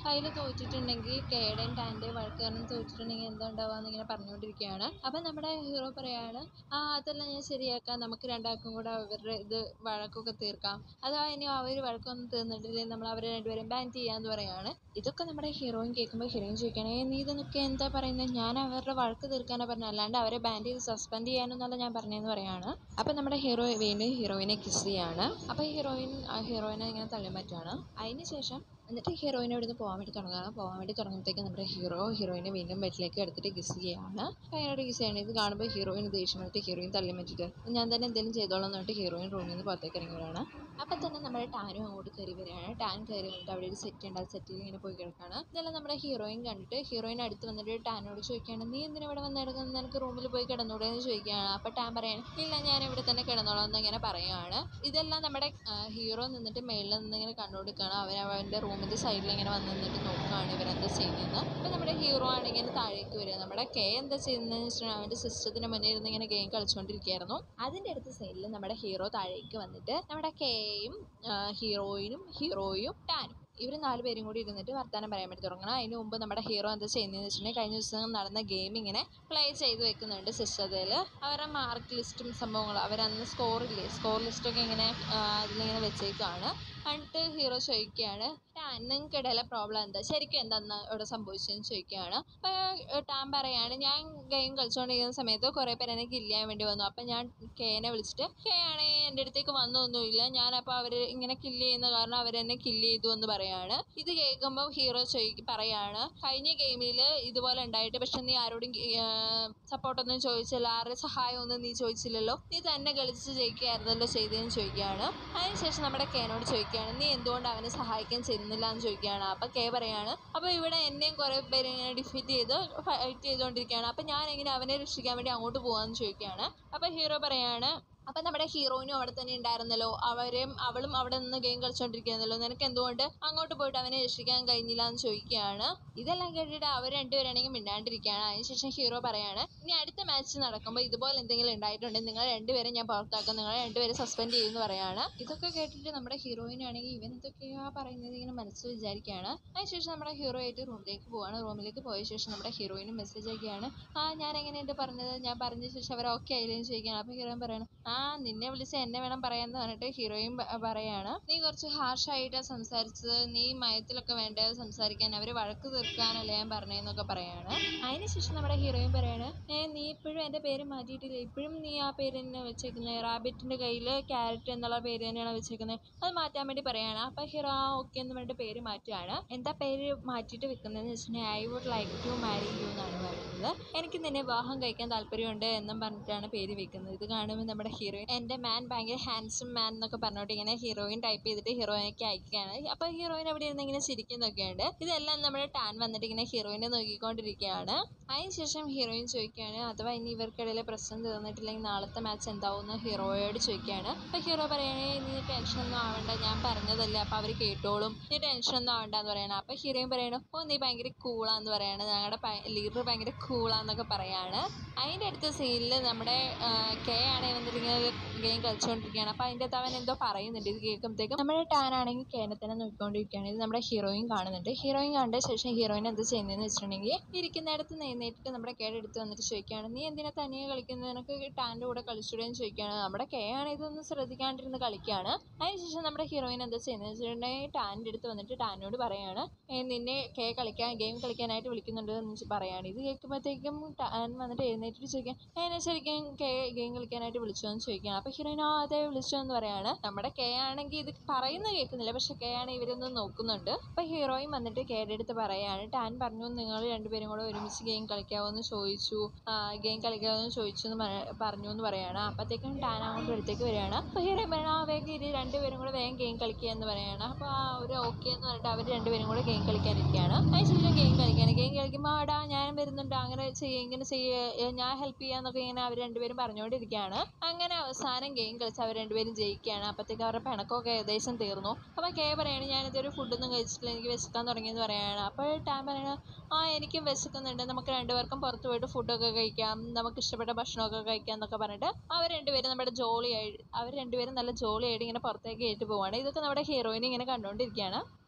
[SPEAKER 1] അതിൽ തോറ്റിട്ടുണ്ടെങ്കിൽ കേടൻ ടാൻ്റെ വഴക്ക് കാരണം തോറ്റിട്ടുണ്ടെങ്കിൽ എന്താ ഉണ്ടാവുക ഇങ്ങനെ പറഞ്ഞുകൊണ്ടിരിക്കുകയാണ് അപ്പം നമ്മുടെ ഹീറോ പറയാണ് ആ അതെല്ലാം ഞാൻ ശരിയാക്കാം നമുക്ക് രണ്ടാൾക്കും കൂടെ അവരുടെ ഇത് വഴക്കൊക്കെ തീർക്കാം അഥവാ ഇനി അവർ വഴക്കൊന്നും തീർന്നിട്ടില്ലെങ്കിൽ നമ്മൾ അവരെ രണ്ടുപേരും ബാൻ ചെയ്യാമെന്ന് പറയാണ് ഇതൊക്കെ നമ്മുടെ ഹീറോയിൻ കേൾക്കുമ്പോൾ ഹീറോയിൻ ചോദിക്കണേ നീ ഇതൊക്കെ എന്താ പറയുന്നത് ഞാൻ അവരുടെ വഴക്ക് തീർക്കാനാണ് പറഞ്ഞത് അല്ലാണ്ട് അവരെ ബാൻ ചെയ്ത് സസ്പെൻഡ് ചെയ്യാനൊന്നല്ല ഞാൻ പറഞ്ഞതെന്ന് പറയാണ് അപ്പം നമ്മുടെ ഹീറോ വീണ്ടും ഹീറോയിനെ കിസ് ചെയ്യാണ് അപ്പോൾ ഹീറോയിൻ ആ ഹീറോയിനെ ഇങ്ങനെ തള്ളി മാറ്റുകയാണ് അതിന് ശേഷം എന്നിട്ട് ഹീറോയിനെ ഇവിടുന്ന് പോകാൻ വേണ്ടി തുടങ്ങുകയാണ് പോകാൻ വേണ്ടി തുടങ്ങുമ്പോഴത്തേക്ക് നമ്മുടെ ഹീറോ ഹീറോയിനെ വീണ്ടും ബെഡിലേക്ക് എടുത്തിട്ട് കിസ് ചെയ്യാണ് അതിനോട് കിസ് ചെയ്യണം ഇത് കാണുമ്പോൾ ഹീറോയിൻ ദേഷ്യം വന്നിട്ട് ഹീറോയിൻ തള്ളി മാറ്റിയിട്ട് ഞാൻ തന്നെ എന്തെങ്കിലും ചെയ്തോളാം എന്ന് പറഞ്ഞിട്ട് ഹീറോയിൻ റൂമിൽ നിന്ന് പുറത്തേക്ക് ഇറങ്ങി വരികയാണ് അപ്പം തന്നെ നമ്മുടെ ടാനും അങ്ങോട്ട് കയറി വരികയാണ് ടാൻ കയറി വന്നിട്ട് അവിടെ ഒരു സെറ്റ് ഉണ്ട് ആ സെറ്റിൽ ഇങ്ങനെ പോയി കിടക്കുകയാണ് ഇതെല്ലാം നമ്മുടെ ഹീറോയിൻ കണ്ടിട്ട് ഹീറോയിൻ അടുത്ത് വന്നിട്ട് ടാനോട് ചോദിക്കുകയാണ് നീ എന്തിനാ ഇവിടെ വന്ന് കിടക്കുന്നത് നിനക്ക് റൂമിൽ പോയി കിടന്നൂടെ എന്ന് ചോദിക്കുകയാണ് അപ്പോൾ ടാൻ പറയാണ് ഇല്ല ഞാൻ ഇവിടെ തന്നെ കിടന്നോളാം എന്ന് ഇങ്ങനെ പറയുകയാണ് ഇതെല്ലാം നമ്മുടെ ഹീറോ നിന്നിട്ട് മേളിൽ നിന്ന് ഇങ്ങനെ കണ്ടുകൊടുക്കുകയാണ് അവൻ അവൻ്റെ റൂമിൻ്റെ സൈഡിൽ ഇങ്ങനെ വന്ന് നിന്നിട്ട് നോക്കുകയാണ് ഇവരെന്താ ചെയ്യുന്നതെന്ന് അപ്പോൾ നമ്മുടെ ഹീറോ ആണെങ്കിൽ താഴേക്ക് വരിക നമ്മുടെ കെ എന്താ ചെയ്യുന്നതെന്ന് വെച്ചിട്ടുണ്ടെങ്കിൽ അവൻ്റെ സിസ്റ്റത്തിന് മുന്നിൽ ഇരുന്ന് ഇങ്ങനെ ഗെയിം കളിച്ചുകൊണ്ടിരിക്കുകയായിരുന്നു അതിൻ്റെ അടുത്ത സൈഡിൽ നമ്മുടെ ഹീറോ താഴേക്ക് വന്നിട്ട് നമ്മുടെ കെയും ഹീറോയിനും ഹീറോയും ടാനും ഇവർ നാല് പേരും കൂടി ഇരുന്നിട്ട് വർത്തമാനം പറയാൻ വേണ്ടി തുടങ്ങണം അതിന് മുമ്പ് നമ്മുടെ ഹീറോ എന്താ ചെയ്യുന്നതെന്ന് വെച്ചിട്ടുണ്ടെങ്കിൽ കഴിഞ്ഞ ദിവസം നടന്ന ഗെയിം ഇങ്ങനെ പ്ലേ ചെയ്ത് വെക്കുന്നുണ്ട് സിസ്റ്റത്തിൽ അവരുടെ മാർക്ക് ലിസ്റ്റും സംഭവങ്ങളും അവരന്ന് സ്കോറില്ലേ സ്കോർ ലിസ്റ്റൊക്കെ ഇങ്ങനെ അതിലിങ്ങനെ വെച്ചേക്കാണ് എന്നിട്ട് ഹീറോ ചോദിക്കുകയാണ് ടാൻ നിങ്ങൾക്കിടയിലെ പ്രോബ്ലം എന്താ ശരിക്കും എന്താന്ന് ഇവിടെ സംഭവിച്ചതെന്ന് ചോദിക്കുകയാണ് അപ്പോൾ ടാൻ പറയാണ് ഞാൻ ഗെയിം കളിച്ചുകൊണ്ടിരിക്കുന്ന സമയത്ത് കുറേ പേര് എന്നെ കില്ല് ചെയ്യാൻ വേണ്ടി വന്നു അപ്പം ഞാൻ കേനെ വിളിച്ചിട്ട് കെ ആണെങ്കിൽ എൻ്റെ അടുത്തേക്ക് വന്നൊന്നുമില്ല ഞാനപ്പോൾ അവർ ഇങ്ങനെ കില്ല് ചെയ്യുന്ന കാരണം അവരെന്നെ കില്ല് ചെയ്തു എന്ന് പറയാണ് ഇത് കേൾക്കുമ്പോൾ ഹീറോ ചോദിക്കും പറയാണ് കഴിഞ്ഞ ഗെയിമിൽ ഇതുപോലെ ഉണ്ടായിട്ട് പക്ഷെ നീ ആരോടും സപ്പോർട്ടൊന്നും ചോദിച്ചില്ല ആരുടെ സഹായമൊന്നും നീ ചോദിച്ചില്ലല്ലോ നീ തന്നെ കളിച്ച് ജയിക്കുകയായിരുന്നല്ലോ ചെയ്തതെന്ന് ചോദിക്കുകയാണ് അതിനുശേഷം നമ്മുടെ കേനോട് ചോദിക്കുകയാണ് നീ എന്തുകൊണ്ട് അവനെ സഹായിക്കാൻ ചെന്നില്ല എന്ന് ചോദിക്കുകയാണ് അപ്പോൾ കെ പറയാണ് അപ്പോൾ ഇവിടെ എന്നെയും കുറേ പേര് ഇങ്ങനെ ഡിഫീറ്റ് ചെയ്ത് ഫൈറ്റ് ചെയ്തുകൊണ്ടിരിക്കുകയാണ് അപ്പോൾ ഞാൻ എങ്ങനെ അവനെ രക്ഷിക്കാൻ വേണ്ടി അങ്ങോട്ട് പോകാമെന്ന് ചോദിക്കുകയാണ് അപ്പോൾ ഹീറോ പറയാണ് അപ്പം നമ്മുടെ ഹീറോയിനും അവിടെ തന്നെ ഉണ്ടായിരുന്നല്ലോ അവരെയും അവളും അവിടെ നിന്ന് ഗെയിം കളിച്ചുകൊണ്ടിരിക്കുന്നല്ലോ നിനക്ക് എന്തുകൊണ്ട് അങ്ങോട്ട് പോയിട്ട് അവനെ രക്ഷിക്കാൻ കഴിഞ്ഞില്ല എന്ന് ചോദിക്കുകയാണ് ഇതെല്ലാം കേട്ടിട്ട് അവർ രണ്ടുപേരാണെങ്കിൽ മിണ്ടാണ്ടിരിക്കുകയാണ് അതിനുശേഷം ഹീറോ പറയാണ് ഇനി അടുത്ത മാച്ച് നടക്കുമ്പോൾ ഇതുപോലെ എന്തെങ്കിലും ഉണ്ടായിട്ടുണ്ടെങ്കിൽ നിങ്ങൾ രണ്ടുപേരും ഞാൻ പുറത്താക്കും നിങ്ങളെ രണ്ടുപേരും സസ്പെൻഡ് ചെയ്യുമെന്ന് പറയാണ് ഇതൊക്കെ കേട്ടിട്ട് നമ്മുടെ ഹീറോയിനാണെങ്കിൽ ഇവൻ എന്തൊക്കെയാ പറയുന്നത് ഇങ്ങനെ മനസ്സിൽ വിചാരിക്കുകയാണ് അതിനുശേഷം നമ്മുടെ ഹീറോ ആയിട്ട് റൂമിലേക്ക് പോവാണ് റൂമിലേക്ക് പോയ ശേഷം നമ്മുടെ ഹീറോയിനും മെസ്സേജ് അയക്കുകയാണ് ആ ഞാൻ എങ്ങനെയുണ്ട് പറഞ്ഞത് ഞാൻ പറഞ്ഞ ശേഷം അവർ ഓക്കെ ആയില്ലെന്ന് ചോദിക്കുകയാണ് അപ്പോൾ ഹീറോയിൻ പറയണം ആ നിന്നെ വിളിച്ച് എന്നെ വേണം പറയാന്ന് പറഞ്ഞിട്ട് ഹീറോയിൻ പ- പറയാണ് നീ കുറച്ച് ഹാർഷായിട്ടാണ് സംസാരിച്ചത് നീ മയത്തിലൊക്കെ വേണ്ടേ സംസാരിക്കാൻ അവർ വഴക്ക് തീർക്കാനല്ലേ ഞാൻ പറഞ്ഞതെന്നൊക്കെ പറയാണ് അതിനുശേഷം നമ്മുടെ ഹീറോയിൻ പറയാണ് ഏ നീ ഇപ്പോഴും എൻ്റെ പേര് മാറ്റിയിട്ടില്ല ഇപ്പോഴും നീ ആ പേര് തന്നെ വെച്ചേക്കുന്നത് റാബിറ്റിൻ്റെ കയ്യിൽ ക്യാരറ്റ് എന്നുള്ള പേര് തന്നെയാണ് വെച്ചേക്കുന്നത് അത് മാറ്റാൻ വേണ്ടി പറയാണ് അപ്പോൾ ഹീറോ ആ ഓക്കെ എന്ന് പറഞ്ഞിട്ട് പേര് മാറ്റുകയാണ് എന്താ പേര് മാറ്റിയിട്ട് വെക്കുന്നതെന്ന് വെച്ചിട്ടുണ്ടെങ്കിൽ I would like to marry you എന്നാണ് പറയുന്നത് എനിക്ക് നിന്നെ വിവാഹം കഴിക്കാൻ താല്പര്യമുണ്ട് എന്നും പറഞ്ഞിട്ടാണ് പേര് വെക്കുന്നത് ഇത് കാണുമ്പോൾ നമ്മുടെ ഹീറോയിൻ എൻ്റെ മാൻ ഭയങ്കര ഹാൻസം മാൻ എന്നൊക്കെ പറഞ്ഞോട്ട് ഇങ്ങനെ ഹീറോയിൻ ടൈപ്പ് ചെയ്തിട്ട് ഹീറോയിനൊക്കെ അയക്കുകയാണ് അപ്പോൾ ഹീറോയിൻ അവിടെ ഇരുന്ന് ഇങ്ങനെ ചിരിക്കുന്നൊക്കെ ഉണ്ട് ഇതെല്ലാം നമ്മുടെ ടാൻ വന്നിട്ട് ഇങ്ങനെ ഹീറോയിനെ നോക്കിക്കൊണ്ടിരിക്കുകയാണ് അതിനുശേഷം ഹീറോയിൻ ചോദിക്കുകയാണ് അഥവാ ഇനി ഇവർക്കിടയിൽ പ്രശ്നം തീർന്നിട്ടില്ലെങ്കിൽ നാളത്തെ മാച്ച് എന്താവുമെന്ന് ഹീറോയോട് ചോദിക്കുകയാണ് അപ്പോൾ ഹീറോ പറയണേ നീ ടെൻഷനൊന്നും ആവണ്ട ഞാൻ പറഞ്ഞതല്ലേ അപ്പോൾ അവർ കേട്ടോളും നീ ടെൻഷനൊന്നും ആവണ്ട എന്ന് പറയണം അപ്പോൾ ഹീറോയിൻ പറയണം ഓ നീ ഭയങ്കര കൂളാന്ന് പറയാണ് ഞങ്ങളുടെ ലീഡർ ഭയങ്കര കൂളാന്നൊക്കെ പറയാണ് അതിൻ്റെ അടുത്ത സീനിൽ നമ്മുടെ കെ ആണെങ്കിൽ വന്നിട്ട് ഇങ്ങനെ ഗെയിം കളിച്ചുകൊണ്ടിരിക്കുകയാണ് അപ്പോൾ അതിൻ്റെ അകത്ത് അവൻ എന്തോ പറയുന്നുണ്ട് ഇത് കേൾക്കുമ്പോഴത്തേക്കും നമ്മുടെ ടാൻ ആണെങ്കിൽ കേനെ തന്നെ നോക്കിക്കൊണ്ടിരിക്കുകയാണ് ഇത് നമ്മുടെ ഹീറോയിൻ കാണുന്നുണ്ട് ഹീറോയിൻ കണ്ട ശേഷം ഹീറോയിൻ എന്ത് ചെയ്യുന്നതെന്ന് വെച്ചിട്ടുണ്ടെങ്കിൽ ഇരിക്കുന്നിടത്ത് നേരിട്ട് നമ്മുടെ കേടെ എടുത്ത് വന്നിട്ട് ചോദിക്കുകയാണ് നീ എന്തിനാ തനിയെ കളിക്കുന്നത് നിനക്ക് ടാൻ്റെ കൂടെ കളിച്ചൂടെന്ന് ചോദിക്കുകയാണ് നമ്മുടെ കെ ആണ് ഇതൊന്നും ശ്രദ്ധിക്കാണ്ടിരുന്ന് കളിക്കുകയാണ് അതിനുശേഷം നമ്മുടെ ഹീറോയിൻ എന്താ ചെയ്യുന്നത് വെച്ചിട്ടുണ്ടെങ്കിൽ ടാൻ്റെ അടുത്ത് വന്നിട്ട് ടാനോട് പറയാണ് "ഏ, നിന്നെ കെ കളിക്കാൻ ഗെയിം കളിക്കാനായിട്ട് വിളിക്കുന്നുണ്ട് എന്ന് പറയാണ് ഇത് കേൾക്കുമ്പോഴത്തേക്കും ടാൻ വന്നിട്ട് എഴുന്നേറ്റിട്ട് ചോദിക്കാൻ എന്നെ ശരിക്കും കെ ഗെയിം കളിക്കാനായിട്ട് വിളിച്ചോ എന്ന് ചോദിക്കുകയാണ് അപ്പോൾ ഹീറോയിൻ ആ അതെ വിളിച്ചോ എന്ന് പറയാണ് നമ്മുടെ കെ ആണെങ്കിൽ ഇത് പറയുന്നത് കേൾക്കുന്നില്ല പക്ഷെ കെ ആണ് ഇവരൊന്നും നോക്കുന്നുണ്ട് അപ്പോൾ ഹീറോയിൻ വന്നിട്ട് കെയുടെ അടുത്ത് പറയാണ് ടാൻ പറഞ്ഞു നിങ്ങൾ രണ്ടുപേരും കൂടെ ഒരുമിച്ച് ഗെയിം കളിക്കാവോ എന്ന് ചോദിച്ചു ഗെയിം കളിക്കാവോ എന്ന് ചോദിച്ചു എന്ന് പറ- പറഞ്ഞു എന്ന് പറയാണ് അപ്പോഴത്തേക്കും ടാൻ അങ്ങോട്ട് അടുത്തേക്ക് വരികയാണ് അപ്പോൾ ഹീറോയിൻ പറയണം ആ വേഗം ഇരി രണ്ടുപേരും കൂടെ വേഗം ഗെയിം കളിക്കുക എന്ന് പറയാണ് അപ്പോൾ ആ ഒരു ഓക്കെ എന്ന് പറഞ്ഞിട്ട് അവർ രണ്ടുപേരും കൂടെ ഗെയിം കളിക്കാനിരിക്കുകയാണ് അതിനുശേഷം ഗെയിം കളിക്കുകയാണ് ഗെയിം കളിക്കുമ്പോൾ ആടാ ഞാനും വരുന്നുണ്ട് അങ്ങനെ ചെയ്യുക ഇങ്ങനെ ചെയ്യുക ഞാൻ ഹെൽപ്പ് ചെയ്യാന്നൊക്കെ ഇങ്ങനെ അവർ രണ്ടുപേരും പറഞ്ഞുകൊണ്ടിരിക്കുകയാണ് അങ്ങനെ അവസാനം ഗെയിം കളിച്ച് അവർ രണ്ടുപേരും ജയിക്കുകയാണ് അപ്പോഴത്തേക്ക് അവരുടെ പിണക്കമൊക്കെ ഏകദേശം തീർന്നു അപ്പോൾ കെ പറയാണ് ഞാനിതൊരു ഫുഡൊന്നും കഴിച്ചിട്ടില്ല എനിക്ക് വിശക്കാൻ തുടങ്ങിയെന്ന് പറയാണ് അപ്പോൾ ടാൻ പറയണ ആ എനിക്കും വിശക്കുന്നുണ്ട് നമുക്ക് രണ്ടുപേർക്കും പുറത്ത് പോയിട്ട് ഫുഡൊക്കെ കഴിക്കാം നമുക്ക് ഇഷ്ടപ്പെട്ട ഭക്ഷണമൊക്കെ കഴിക്കാം എന്നൊക്കെ പറഞ്ഞിട്ട് അവർ രണ്ടുപേരും നമ്മുടെ ജോളിയായി അവർ രണ്ടുപേരും നല്ല ജോളിയായിട്ട് ഇങ്ങനെ പുറത്തേക്ക് കയറ്റി പോവാണ് ഇതൊക്കെ നമ്മുടെ ഹീറോയിനെ ഇങ്ങനെ കണ്ടുകൊണ്ടിരിക്കുകയാണ്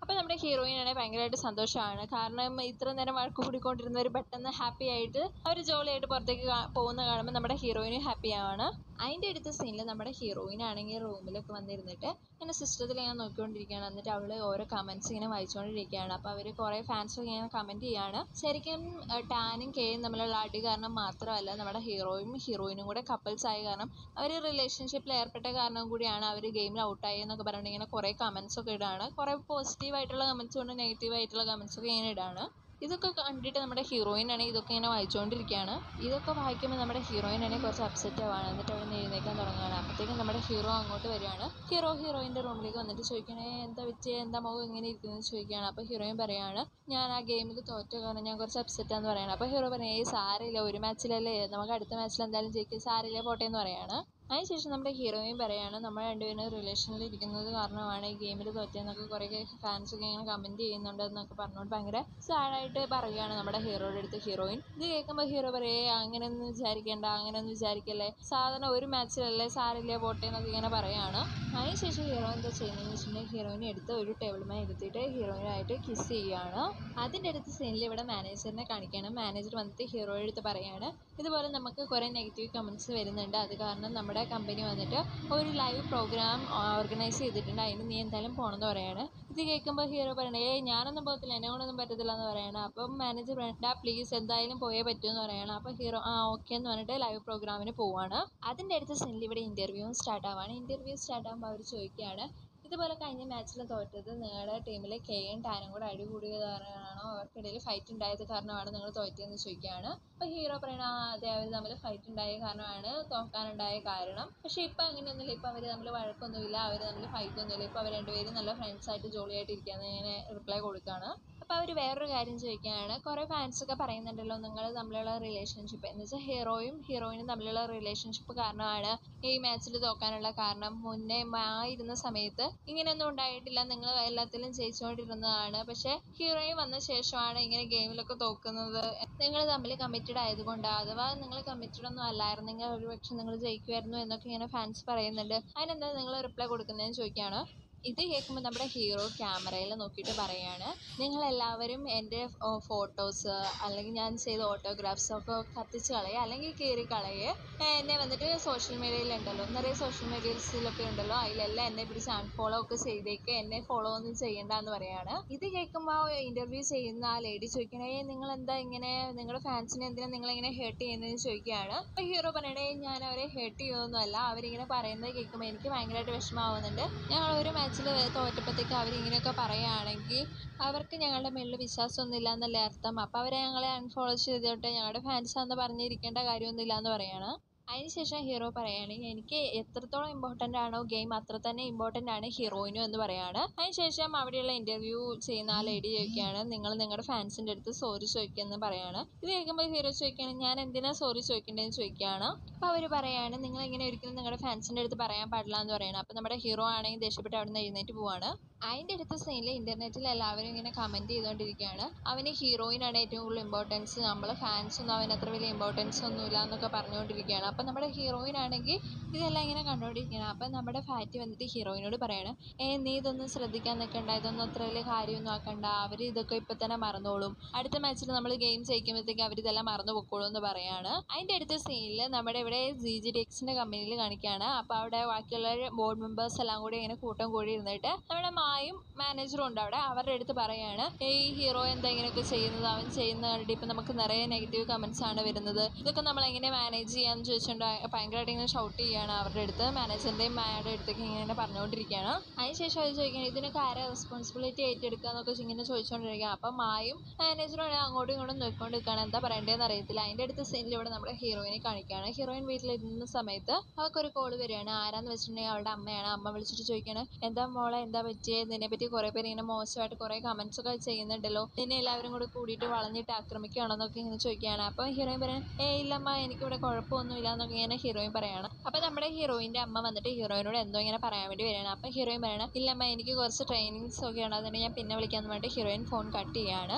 [SPEAKER 1] അപ്പോൾ നമ്മുടെ ഹീറോയിനാണെങ്കിൽ ഭയങ്കരമായിട്ട് സന്തോഷമാണ് കാരണം ഇത്ര നേരം വഴക്ക് കൂടിക്കൊണ്ടിരുന്നവർ പെട്ടെന്ന് ഹാപ്പി ആയിട്ട് അവർ ജോളിയായിട്ട് പുറത്തേക്ക് കാ- പോകുന്ന കാണുമ്പോൾ നമ്മുടെ ഹീറോയിനും ഹാപ്പിയാണ് അതിൻ്റെ അടുത്ത സീനിൽ നമ്മുടെ ഹീറോയിൻ ആണെങ്കിൽ റൂമിലൊക്കെ വന്നിരുന്നിട്ട് ഇങ്ങനെ സിസ്റ്റത്തിൽ ഇങ്ങനെ നോക്കിക്കൊണ്ടിരിക്കുകയാണ് എന്നിട്ട് അവൾ ഓരോ കമൻറ്റ്സ് ഇങ്ങനെ വായിച്ചുകൊണ്ടിരിക്കുകയാണ് അപ്പോൾ അവർ കുറേ ഫാൻസ് ഇങ്ങനെ കമൻറ്റ് ചെയ്യാണ് ശരിക്കും ഏഹ്, ടാനും കെയും തമ്മിലുള്ള അടി കാരണം മാത്രമല്ല നമ്മുടെ ഹീറോയും ഹീറോയിനും കൂടെ കപ്പിൾസ് ആയ കാരണം അവർ റിലേഷൻഷിപ്പിൽ ഏർപ്പെട്ട കാരണം കൂടിയാണ് അവർ ഗെയിമിൽ ഔട്ടായി എന്നൊക്കെ പറഞ്ഞിട്ട് ഇങ്ങനെ കുറേ കമൻസ് ഒക്കെ ഇടാണ് കുറേ പോസിറ്റീവ് ആയിട്ടുള്ള കമൻസും ഉണ്ട് നെഗറ്റീവ് ആയിട്ടുള്ള കമൻസ് ഒക്കെ ഇങ്ങനെ ഇടാണ് ഇതൊക്കെ കണ്ടിട്ട് നമ്മുടെ ഹീറോയിൻ ആണെങ്കിൽ ഇതൊക്കെ ഇങ്ങനെ വായിച്ചുകൊണ്ടിരിക്കുകയാണ് ഇതൊക്കെ വായിക്കുമ്പോൾ നമ്മുടെ ഹീറോയിൻ ആണെങ്കിൽ കുറച്ച് അപ്സെറ്റ് ആവാണ് എന്നിട്ട് അവിടെ നിന്ന് എഴുന്നേക്കാൻ തുടങ്ങുകയാണ് അപ്പോഴത്തേക്കും നമ്മുടെ ഹീറോ അങ്ങോട്ട് വരികയാണ് ഹീറോ ഹീറോയിൻ്റെ റൂമിലേക്ക് വന്നിട്ട് ചോദിക്കണേ എന്താ പറ്റിയ എന്താ മുഖം ഇങ്ങനെ ഇരിക്കുന്നത് ചോദിക്കുകയാണ് അപ്പോൾ ഹീറോയിൻ പറയാണ് ഞാൻ ആ ഗെയിമിൽ തോറ്റ കാരണം ഞാൻ കുറച്ച് അപ്സെറ്റ് ആണെന്ന് പറയണം അപ്പോൾ ഹീറോ പറയും ഏയ് സാരമില്ല ഒരു മാച്ചിലല്ലേ നമുക്ക് അടുത്ത മാച്ചിൽ എന്തായാലും ജയിക്കും സാരമില്ല പോട്ടെ എന്ന് പറയാണ് അതിനുശേഷം നമ്മുടെ ഹീറോയിൻ പറയാണ് നമ്മൾ രണ്ടുപേരും റിലേഷനിൽ ഇരിക്കുന്നത് കാരണമാണ് ഈ ഗെയിമിൽ തോറ്റെന്നൊക്കെ കുറേ ഫാൻസ് ഒക്കെ ഇങ്ങനെ കമൻറ്റ് ചെയ്യുന്നുണ്ട് എന്നൊക്കെ പറഞ്ഞുകൊണ്ട് ഭയങ്കര സാഡായിട്ട് പറയുകയാണ് നമ്മുടെ ഹീറോയുടെ അടുത്ത് ഹീറോയിൻ ഇത് കേൾക്കുമ്പോൾ ഹീറോ പറയേ അങ്ങനെയൊന്നും വിചാരിക്കേണ്ട അങ്ങനെയൊന്നും വിചാരിക്കല്ലേ സാധാരണ ഒരു മാച്ചിലല്ലേ സാരില്ല പോട്ടെ എന്നൊക്കെ ഇങ്ങനെ പറയാണ് അതിനുശേഷം ഹീറോ എന്താ ചെയ്യുന്നതെന്ന് വെച്ചിട്ടുണ്ടെങ്കിൽ ഹീറോയിനെ എടുത്ത് ഒരു ടേബിൾമേ ഇരുത്തിയിട്ട് ഹീറോയിനായിട്ട് കിസ് ചെയ്യുകയാണ് അതിൻ്റെ അടുത്ത സീനിൽ ഇവിടെ മാനേജറിനെ കാണിക്കുകയാണ് മാനേജർ വന്നിട്ട് ഹീറോയുടെ അടുത്ത് പറയാണ് ഇതുപോലെ നമുക്ക് കുറേ നെഗറ്റീവ് കമൻറ്റ്സ് വരുന്നുണ്ട് അത് കാരണം നമ്മുടെ കമ്പനി വന്നിട്ട് ഒരു ലൈവ് പ്രോഗ്രാം ഓർഗനൈസ് ചെയ്തിട്ടുണ്ട് അതിന് നീ എന്തായാലും പോകണമെന്ന് പറയാണ് ഇത് കേൾക്കുമ്പോൾ ഹീറോ പറയണേ ഏയ് ഞാനൊന്നും പോകത്തില്ല എന്നെ കൊണ്ടൊന്നും പറ്റത്തില്ല എന്ന് പറയണം അപ്പം മാനേജർ പറയണ്ട പ്ലീസ് എന്തായാലും പോയേ പറ്റൂ എന്ന് പറയണം അപ്പോൾ ഹീറോ ആ ഓക്കെ എന്ന് പറഞ്ഞിട്ട് ലൈവ് പ്രോഗ്രാമിന് പോവാണ് അതിൻ്റെ അടുത്ത സീനിൽ ഇവിടെ ഇൻ്റർവ്യൂവും സ്റ്റാർട്ട് ആവാണ് ഇൻ്റർവ്യൂ സ്റ്റാർട്ട് ആകുമ്പോൾ അവർ ചോദിക്കുകയാണ് ഇതുപോലെ കഴിഞ്ഞ മാച്ചിൽ തോറ്റത് നിങ്ങളുടെ ടീമിലെ കെയും ടാനും കൂടെ അടി കൂടിയത് കാരണമാണോ അവർക്കിടയിൽ ഫൈറ്റ് ഉണ്ടായത് കാരണമാണ് നിങ്ങൾ തോറ്റതെന്ന് ചോദിക്കുകയാണ് അപ്പോൾ ഹീറോ പറയണ ആ അതെ അവർ തമ്മിൽ ഫൈറ്റ് ഉണ്ടായ കാരണമാണ് തോക്കാനുണ്ടായ കാരണം പക്ഷേ ഇപ്പം അങ്ങനെയൊന്നുമില്ല ഇപ്പം അവർ തമ്മിൽ വഴക്കൊന്നുമില്ല അവർ തമ്മിൽ ഫൈറ്റ് ഒന്നുമില്ല ഇപ്പോൾ അവർ രണ്ടുപേരും നല്ല ഫ്രണ്ട്സായിട്ട് ജോളിയായിട്ട് ഇരിക്കുകയെന്ന് ഇങ്ങനെ റിപ്ലൈ കൊടുക്കുകയാണ് അപ്പോൾ അവർ വേറൊരു കാര്യം ചോദിക്കുകയാണ് കുറേ ഫാൻസൊക്കെ പറയുന്നുണ്ടല്ലോ നിങ്ങൾ തമ്മിലുള്ള റിലേഷൻഷിപ്പ് എന്ന് വെച്ചാൽ ഹീറോയും ഹീറോയിനും തമ്മിലുള്ള റിലേഷൻഷിപ്പ് കാരണമാണ് ഈ മാച്ചിൽ തോക്കാനുള്ള കാരണം മുന്നേ മായിരുന്ന സമയത്ത് ഇങ്ങനെയൊന്നും ഉണ്ടായിട്ടില്ല നിങ്ങൾ എല്ലാത്തിലും ജയിച്ചുകൊണ്ടിരുന്നതാണ് പക്ഷേ ഹീറോയിൻ വന്ന ശേഷമാണ് ഇങ്ങനെ ഗെയിമിലൊക്കെ തോക്കുന്നത് നിങ്ങൾ തമ്മിൽ കമ്മിറ്റഡ് ആയതുകൊണ്ട് അഥവാ നിങ്ങൾ കമ്മിറ്റഡ് ഒന്നും അല്ലായിരുന്നെങ്കിൽ ഒരുപക്ഷെ നിങ്ങൾ ജയിക്കുമായിരുന്നു എന്നൊക്കെ ഇങ്ങനെ ഫാൻസ് പറയുന്നുണ്ട് അതിനെന്താ നിങ്ങൾ റിപ്ലൈ കൊടുക്കുന്നതെന്ന് ചോദിക്കുകയാണ് ഇത് കേൾക്കുമ്പോൾ നമ്മുടെ ഹീറോ ക്യാമറയിൽ നോക്കിയിട്ട് പറയാണ് നിങ്ങളെല്ലാവരും എൻ്റെ ഫോട്ടോസ് അല്ലെങ്കിൽ ഞാൻ ചെയ്ത ഓട്ടോഗ്രാഫ്സ് ഒക്കെ കത്തിച്ച് കളയുക അല്ലെങ്കിൽ കീറി കളയുക എന്നെ വന്നിട്ട് സോഷ്യൽ മീഡിയയിലുണ്ടല്ലോ നിറയെ സോഷ്യൽ മീഡിയസിലൊക്കെ ഉണ്ടല്ലോ അതിലെല്ലാം എന്നെ പിടിച്ച് അൺഫോളോ ഒക്കെ ചെയ്തേക്ക് എന്നെ ഫോളോ ഒന്നും ചെയ്യണ്ട എന്ന് പറയാണ് ഇത് കേൾക്കുമ്പോൾ ഇൻ്റർവ്യൂ ചെയ്യുന്ന ആ ലേഡി ചോദിക്കണേ നിങ്ങൾ എന്താ ഇങ്ങനെ നിങ്ങളുടെ ഫാൻസിനെ എന്തിനാ നിങ്ങളിങ്ങനെ ഹേർട്ട് ചെയ്യുന്നതെന്ന് ചോദിക്കുകയാണ് അപ്പോൾ ഹീറോ പറയണേ ഞാൻ അവരെ ഹേർട്ട് ചെയ്യുന്നൊന്നുമല്ല അവരിങ്ങനെ പറയുന്നത് കേൾക്കുമ്പോൾ എനിക്ക് ഭയങ്കരമായിട്ട് വിഷമാവുന്നുണ്ട് ഞങ്ങൾ ഒരു മാച്ചിൽ തോറ്റപ്പോഴത്തേക്ക് അവരിങ്ങനെയൊക്കെ പറയുകയാണെങ്കിൽ അവർക്ക് ഞങ്ങളുടെ മേളിൽ വിശ്വാസമൊന്നും ഇല്ല എന്നല്ലേ അർത്ഥം അപ്പോൾ അവരെ ഞങ്ങളെ അൺഫോളോ ചെയ്തോട്ടെ ഞങ്ങളുടെ ഫാൻസാന്ന് പറഞ്ഞിരിക്കേണ്ട കാര്യമൊന്നുമില്ല എന്ന് പറയാണ് അതിനുശേഷം ഹീറോ പറയാണ് എനിക്ക് എത്രത്തോളം ഇമ്പോർട്ടൻ്റ് ആണോ ഗെയിം അത്ര തന്നെ ഇമ്പോർട്ടൻ്റ് ആണ് ഹീറോയിനും എന്ന് പറയാണ് അതിനുശേഷം അവിടെയുള്ള ഇൻ്റർവ്യൂ ചെയ്യുന്ന ആ ലേഡി ചോദിക്കുകയാണ് നിങ്ങൾ നിങ്ങളുടെ ഫാൻസിൻ്റെ അടുത്ത് സോറി ചോദിക്കുമെന്ന് പറയാണ് ഇത് കേൾക്കുമ്പോൾ ഹീറോ ചോദിക്കുകയാണ് ഞാൻ എന്തിനാ സോറി ചോദിക്കേണ്ടതെന്ന് ചോദിക്കുകയാണ് അപ്പോൾ അവർ പറയാണ് നിങ്ങൾ ഇങ്ങനെ ഒരിക്കലും നിങ്ങളുടെ ഫാൻസിൻ്റെ അടുത്ത് പറയാൻ പാടില്ല എന്ന് പറയണം അപ്പോൾ നമ്മുടെ ഹീറോ ആണെങ്കിൽ ദേഷ്യപ്പെട്ട് അവിടെ നിന്ന് എഴുന്നേറ്റ് പോവാണ് അതിൻ്റെ അടുത്ത സീനിൽ ഇൻ്റർനെറ്റിൽ എല്ലാവരും ഇങ്ങനെ കമൻറ്റ് ചെയ്തുകൊണ്ടിരിക്കുകയാണ് അവന് ഹീറോയിനാണ് ഏറ്റവും കൂടുതൽ ഇമ്പോർട്ടൻസ് നമ്മൾ ഫാൻസ് ഒന്നും അവന് അത്ര വലിയ ഇമ്പോർട്ടൻസ് ഒന്നുമില്ല എന്നൊക്കെ പറഞ്ഞുകൊണ്ടിരിക്കുകയാണ് അപ്പം നമ്മുടെ ഹീറോയിൻ ആണെങ്കിൽ ഇതെല്ലാം ഇങ്ങനെ കണ്ടുകൊണ്ടിരിക്കുകയാണ് അപ്പം നമ്മുടെ ഫാറ്റി വന്നിട്ട് ഹീറോയിനോട് പറയാണ് ഏ നീ ഇതൊന്നും ശ്രദ്ധിക്കാൻ നിൽക്കണ്ട ഇതൊന്നും അത്ര വലിയ കാര്യമൊന്നും ആക്കണ്ട അവർ ഇതൊക്കെ ഇപ്പം തന്നെ മറന്നോളും അടുത്ത മാച്ചിൽ നമ്മൾ ഗെയിം ജയിക്കുമ്പോഴത്തേക്ക് അവർ ഇതെല്ലാം മറന്നു പൊക്കോളും എന്ന് പറയാണ് അതിൻ്റെ അടുത്ത സീനിൽ നമ്മുടെ ഇവിടെ ജി ജി ഡി എക്സിൻ്റെ കമ്പനിയിൽ കാണിക്കുകയാണ് അപ്പോൾ അവിടെ ബാക്കിയുള്ള ബോർഡ് മെമ്പേഴ്സ് എല്ലാം കൂടി ഇങ്ങനെ കൂട്ടം കൂടി ഇരുന്നിട്ട് നമ്മുടെ മായും മാനേജറും ഉണ്ട് അവിടെ അവരുടെ അടുത്ത് പറയാണ് ഈ ഹീറോ എന്താ ഇങ്ങനെയൊക്കെ ചെയ്യുന്നത് അവൻ ചെയ്യുന്ന കണ്ടിട്ട് ഇപ്പം നമുക്ക് നിറയെ നെഗറ്റീവ് കമൻസ് ആണ് വരുന്നത് ഇതൊക്കെ നമ്മൾ എങ്ങനെ മാനേജ് ചെയ്യാന്ന് ചോദിച്ചുകൊണ്ട് ഭയങ്കരമായിട്ട് ഇങ്ങനെ ഷൗട്ട് ചെയ്യാണ് അവരുടെ അടുത്ത് മാനേജറിൻ്റെയും മായുടെ അടുത്തേക്ക് ഇങ്ങനെ പറഞ്ഞുകൊണ്ടിരിക്കുകയാണ് അതിനുശേഷം അവർ ചോദിക്കുകയാണ് ഇതിനൊക്കെ ആരാ റെസ്പോൺസിബിലിറ്റി ഏറ്റെടുക്കുക എന്നൊക്കെ ഇങ്ങനെ ചോദിച്ചുകൊണ്ടിരിക്കുക അപ്പം മായും മാനേജറും അങ്ങോട്ടും ഇങ്ങോട്ടും നോക്കിക്കൊണ്ടിരിക്കുകയാണ് എന്താ പറയേണ്ടതെന്ന് അറിയത്തില്ല അതിൻ്റെ അടുത്ത സീനിൽ ഇവിടെ നമ്മുടെ ഹീറോയിനെ കാണിക്കുകയാണ് ഹീറോയിൻ വീട്ടിലിരുന്ന സമയത്ത് അവൾക്കൊരു കോൾ വരികയാണ് ആരാന്ന് വെച്ചിട്ടുണ്ടെങ്കിൽ അവളുടെ അമ്മയാണ് അമ്മ വിളിച്ചിട്ട് ചോദിക്കുകയാണ് എന്താ മോളെ എന്താ പറ്റിയത് നിന്നെ പറ്റി കുറേ പേര് ഇങ്ങനെ മോശമായിട്ട് കുറേ കമൻസ് ഒക്കെ ചെയ്യുന്നുണ്ടല്ലോ നിന്നെ എല്ലാവരും കൂടി കൂടിയിട്ട് വളഞ്ഞിട്ട് ആക്രമിക്കുകയാണോ എന്നൊക്കെ ഇങ്ങനെ ചോദിക്കുകയാണ് അപ്പോൾ ഹീറോയിൻ പറയാൻ ഏ ഇല്ലമ്മ എനിക്കിവിടെ കുഴപ്പമൊന്നുമില്ല എന്നൊക്കെ ഇങ്ങനെ ഹീറോയിൻ പറയാണ് അപ്പോൾ നമ്മുടെ ഹീറോയിൻ്റെ അമ്മ വന്നിട്ട് ഹീറോയിനോട് എന്തോ ഇങ്ങനെ പറയാൻ വേണ്ടി വരികയാണ് അപ്പോൾ ഹീറോയിൻ പറയണം ഇല്ലമ്മ എനിക്ക് കുറച്ച് ട്രെയിനിങ്സ് ഒക്കെ ഉണ്ട് അതുകൊണ്ട് ഞാൻ പിന്നെ വിളിക്കാമെന്ന് പറഞ്ഞിട്ട് ഹീറോയിൻ ഫോൺ കട്ട് ചെയ്യാണ്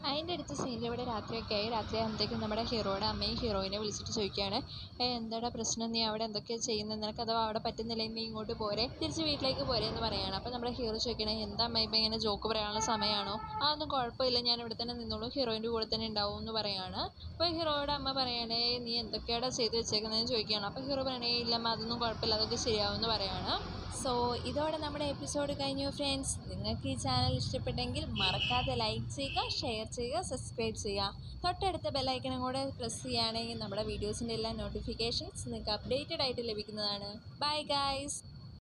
[SPEAKER 1] അതിൻ്റെ അടുത്ത സീനിൽ ഇവിടെ രാത്രിയൊക്കെ ആയി രാത്രി ആകുമ്പോഴത്തേക്കും നമ്മുടെ ഹീറോയുടെ അമ്മയും ഹീറോയിനെ വിളിച്ചിട്ട് ചോദിക്കുകയാണ് ഏ എന്താടാ പ്രശ്നം നീ അവിടെ എന്തൊക്കെയാണ് ചെയ്യുന്നത് നിനക്ക് അഥവാ അവിടെ പറ്റുന്നില്ലെങ്കിൽ നീ ഇങ്ങോട്ട് പോരെ തിരിച്ച് വീട്ടിലേക്ക് പോരെ എന്ന് പറയുകയാണ് അപ്പോൾ നമ്മുടെ ഹീറോ ചോദിക്കണേ എന്താ അമ്മ ഇപ്പം ഇങ്ങനെ ജോക്ക് പറയാനുള്ള സമയമാണോ അതൊന്നും കുഴപ്പമില്ല ഞാൻ ഇവിടെ തന്നെ നിന്നോളൂ ഹീറോയിൻ്റെ കൂടെ തന്നെ ഉണ്ടാവും എന്ന് പറയാണ് അപ്പോൾ ഹീറോയുടെ അമ്മ പറയണേ നീ എന്തൊക്കെയാണ് ചെയ്ത് വെച്ചേക്കുന്നതെന്ന് ചോദിക്കുകയാണ് അപ്പോൾ ഹീറോ പറയണേ ഇല്ലമ്മ അതൊന്നും കുഴപ്പമില്ല അതൊക്കെ ശരിയാവും എന്ന് പറയാണ് സോ ഇതോടെ നമ്മുടെ എപ്പിസോഡ് കഴിഞ്ഞു ഫ്രണ്ട്സ് നിങ്ങൾക്ക് ഈ ചാനൽ ഇഷ്ടപ്പെട്ടെങ്കിൽ മറക്കാതെ ലൈക്ക് ചെയ്യുക ഷെയർ ചെയ്യുക സബ്സ്ക്രൈബ് ചെയ്യുക തൊട്ടടുത്ത ബെല്ലൈക്കണും കൂടെ പ്രസ് ചെയ്യുകയാണെങ്കിൽ നമ്മുടെ വീഡിയോസിൻ്റെ എല്ലാ നോട്ടിഫിക്കേഷൻസ് നിങ്ങൾക്ക് അപ്ഡേറ്റഡ് ആയിട്ട് ലഭിക്കുന്നതാണ് ബൈ ഗൈസ്